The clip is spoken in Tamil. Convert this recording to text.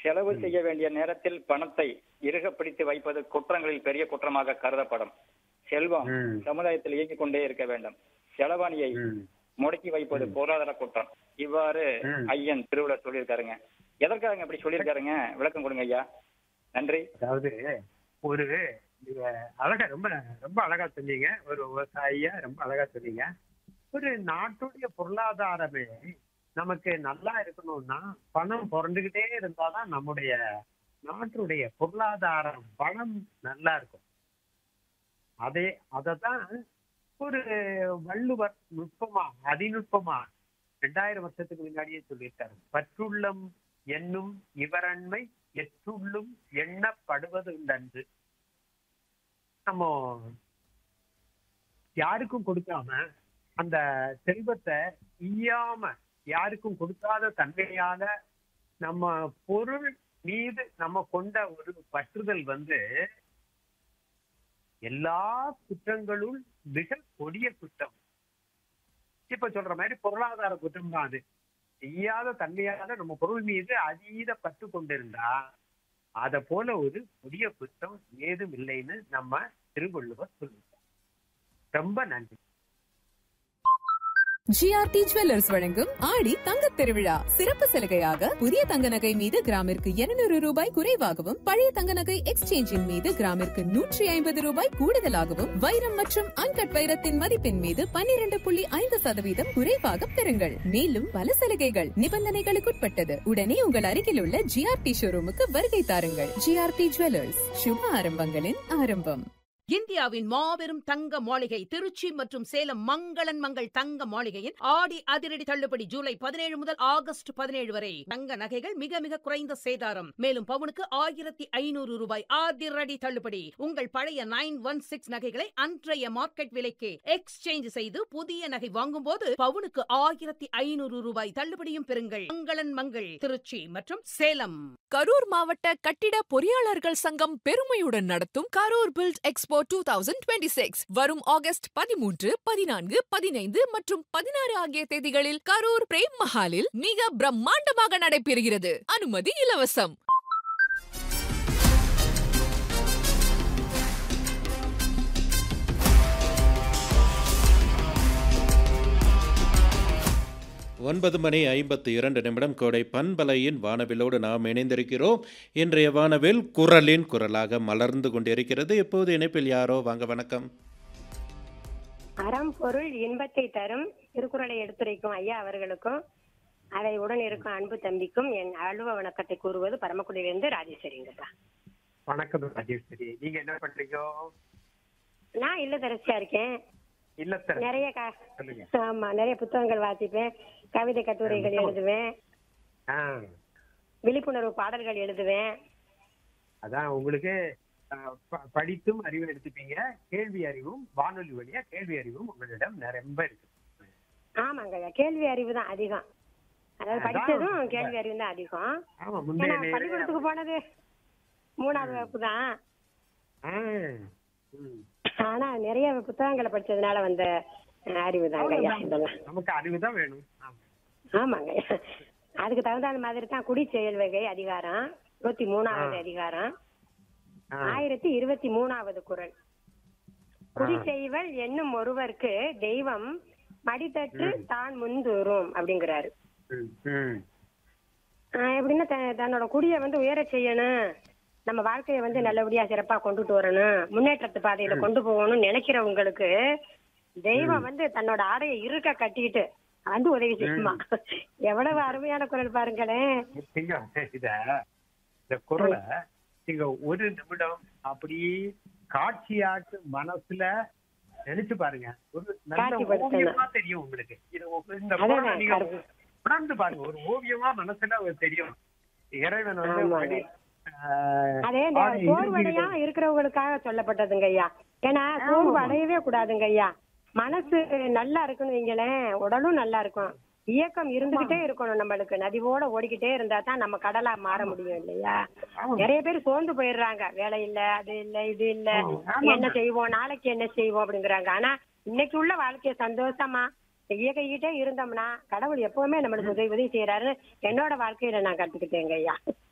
செலவு செய்ய வேண்டிய நேரத்தில் பணத்தை இறுக பிடித்து வைப்பது குற்றங்களில் பெரிய குற்றமாக கருதப்படும் செல்வம் ம். சமுதாயத்தில் இயங்கிக் கொண்டே இருக்க வேண்டும் செலவாணியை ம். முடக்கி வைப்பது பொருளாதார குற்றம் இவ்வாறு ம். ஐயன் திருவள்ளுவர் சொல்லியிருக்காருங்க எதற்காக இப்படி சொல்லியிருக்காருங்க விளக்கம் கொடுங்க ஐயா நன்றி அதாவது ஒரு நீங்க அழகா ரொம்ப ரொம்ப அழகா சொன்னீங்க ஒரு விவசாயியா ரொம்ப அழகா சொன்னீங்க ஒரு நாட்டுடைய பொருளாதாரமே நமக்கு நல்லா இருக்கணும்னா பணம் புரண்டுகிட்டே இருந்தாதான் நம்முடைய நாட்டுடைய பொருளாதாரம் பணம் நல்லா இருக்கும் அதே அததான் ஒரு வள்ளுவர் நுட்பமா அதிநுட்பமா ரெண்டாயிரம் வருஷத்துக்கு முன்னாடியே சொல்லியிருக்காரு பற்றுள்ளம் என்னும் இவரண்மை எற்றுள்ளும் எண்ணப்படுவது நன்று நம்ம யாருக்கும் கொடுக்காம அந்த செல்வத்தை ஈயாம யாருக்கும் கொடுக்காத தன்மையால நம்ம பொருள் மீது நம்ம கொண்ட ஒரு பற்றுதல் வந்து எல்லா குற்றங்களுள் மிக கொடிய குற்றம் இப்ப சொல்ற மாதிரி பொருளாதார குற்றம் தான் அது செய்யாத தன்மையால நம்ம பொருள் மீது அதீத பற்று கொண்டிருந்தா அத போல ஒரு கொடிய குற்றம் ஏதும் இல்லைன்னு நம்ம திருவள்ளுவர் சொல்லியிருக்கார் ரொம்ப நன்றி ஜிஆர்டி ஜுவல்லர்ஸ் வழங்கும் ஆடி தங்கத் திருவிழா சிறப்பு சலுகையாக புதிய தங்க நகை மீது கிராமிற்கு 200 ரூபாய் குறைவாகவும் பழைய தங்க நகை எக்ஸ்சேஞ்சின் மீது கிராமிற்கு நூற்றி ஐம்பது ரூபாய் கூடுதலாகவும் வைரம் மற்றும் அன்கட் வைரத்தின் மதிப்பின் மீது 12.5% புள்ளி ஐந்து சதவீதம் குறைவாக பெறுங்கள் மேலும் பல சலுகைகள் நிபந்தனைகளுக்குட்பட்டது உடனே உங்கள் அருகில் உள்ள ஜிஆர்டி ஷோரூமுக்கு வருகை தாருங்கள் ஜிஆர்டி ஜுவல்லர்ஸ் சுப ஆரம்பங்களின் ஆரம்பம் இந்தியாவின் மாபெரும் தங்க மாளிகை திருச்சி மற்றும் சேலம் மங்களன் மங்கள் தங்க மாளிகையின் ஆடி அதிரடி தள்ளுபடி ஜூலை பதினேழு முதல் ஆகஸ்ட் பதினேழு வரை தங்க நகைகள் மிக மிக குறைந்த சேதாரம் மேலும் பவுனுக்கு ஆயிரத்தி ஐநூறு ரூபாய் அதிரடி தள்ளுபடி உங்கள் பழைய நைன் ஒன் சிக்ஸ் நகைகளை அன்றைய மார்க்கெட் விலைக்கு எக்ஸ்சேஞ்ச் செய்து புதிய நகை வாங்கும் போது பவுனுக்கு ஆயிரத்தி ஐநூறு ரூபாய் தள்ளுபடியும் பெறுங்கள் மங்களன் மங்கள் திருச்சி மற்றும் சேலம் கரூர் மாவட்ட கட்டிட பொறியாளர்கள் சங்கம் பெருமையுடன் நடத்தும் Karur build expo two thousand twenty six வரும் ஆகஸ்ட் பதிமூன்று பதினான்கு பதினைந்து மற்றும் பதினாறு ஆகிய தேதிகளில் கரூர் பிரேம் மஹாலில் மிக பிரம்மாண்டமாக நடைபெறுகிறது அனுமதி இலவசம் ஒன்பது மணி ஐம்பத்து இரண்டு நிமிடம் கோடை பண்பலையின் வானவிலோடு நாம் இணைந்திருக்கிறோம் இன்றைய வானவில் குரலின் குரலாக மலர்ந்து கொண்டிருக்கிறது இப்போது இணைப்பில் யாரோ வாங்க வணக்கம் அறம் பொருள் இன்பத்தை தரும் திருக்குறளை எடுத்துரைக்கும் ஐயா அவர்களுக்கும் அதை உடன் இருக்கும் அன்பு தம்பிக்கும் என் அலுவ வணக்கத்தை கூறுவது பரமக்குடியிலிருந்து ராஜேஸ்வரிங்கப்பா வணக்கம் ராஜேஸ்வரி நீங்க என்ன பண்றீங்க நான் இல்லத்தரசியா இருக்கேன் இல்லத்தர நிறைய க சொல்லுங்க ஆமா நிறைய புத்தகங்கள் வாசிப்பேன் கவிதை கட்டுரைகள் எழுதுவேன் ஆ, விழிப்புணர்வு பாடல்கள் எழுதுவேன் அதான் உங்களுக்கு ஆ, ப- படித்தும் அறிவு எடுத்துப்பீங்க கேள்வி அறிவும் வானொலி வழியா கேள்வி அறிவும் உங்களிடம் ரொம்ப இருக்கு ஆமாங்க ஐயா கேள்வி அறிவு தான் அதிகம் அதாவது அதான் படிச்சதும் கேள்வி அறிவு தான் அதிகம் ஆமா முந்தைய ஏன்னா பள்ளிக்கூடத்துக்கு போனது மூணாவது வகுப்பு தான் ஆ, ம். ஆனா நிறைய புத்தகங்களை படிச்சதுனால வந்த அறிவு தாங்க ஐயா இதெல்லாம் நமக்கு அறிவு தான் வேணும் ஆமா. ஆமாங்க அதுக்கு தகுந்த மாதிரி தான் குடி செயல் வகை அதிகாரம் இருபத்தி மூணாவது அதிகாரம் ஆ, ஆயிரத்தி இருபத்தி மூணாவது குறள் குடி செய்வல் என்னும் ஒருவருக்கு தெய்வம் மடித்தற்று தான் முன்தூறும் அப்படிங்கிறாரு ம், ம். ஆஹ் எப்படின்னா த- தன்னோட குடியை வந்து உயர செய்யணும் நம்ம வாழ்க்கையை வந்து நல்லபடியா சிறப்பா கொண்டுட்டு வரணும் முன்னேற்றத்து பாதையில கொண்டு போகணும்னு நினைக்கிறவங்களுக்கு தெய்வம் வந்து தன்னோட ஆடையை இருக்க கட்டிக்கிட்டு வந்து உதவி செய்யுமா எவ்வளவு அருமையான குரல் பாருங்களேன் நீங்க இத இந்த குரலை நீங்க ஒரு நிமிடம் அப்படியே காட்சியாட்டு மனசுல நினைச்சு பாருங்க ஒரு நல்ல காட்சிப்படுத்தணும். ஓவியமா தெரியும் உங்களுக்கு இது ஒ- இந்த அதான் குரலை நீங்க கருத்து. உணர்ந்து பாருங்க ஒரு ஓவியமா மனசுல ஒரு தெரியும் இறைவன் வந்து ஆமாங்க. மடி, ஆஹ், அதே இந்த ஆடை சோர்வடையா இறுகிட்டு- இருக்கிறவங்களுக்காக சொல்லப்பட்டதுங்க ஐயா ஏன்னா சோர்வு அடையவே கூடாதுங்க ஐயா மனசு நல்லா இருக்குன்னு வைங்களேன் உடலும் நல்லா இருக்கும் இயக்கம் இருந்துகிட்டே இருக்கணும் நம்மளுக்கு நதிவோட ஓடிக்கிட்டே இருந்தா தான் நம்ம கடலா மாற முடியும் இல்லையா ஆமா. நிறைய பேர் சோர்ந்து போயிடுறாங்க வேலை இல்ல அது இல்ல இது இல்ல ஆமா. என்ன செய்வோம் நாளைக்கு என்ன செய்வோம் அப்படிங்கிறாங்க ஆனா இன்னைக்கு உள்ள வாழ்க்கைய சந்தோஷமா இயக்கிக்கிட்டே இருந்தோம்னா கடவுள் எப்பவுமே நம்மளுக்கு உதவி உதவி செய்யறாரு என்னோட வாழ்க்கையில நான் கத்துக்கிட்டேங்க ஐயா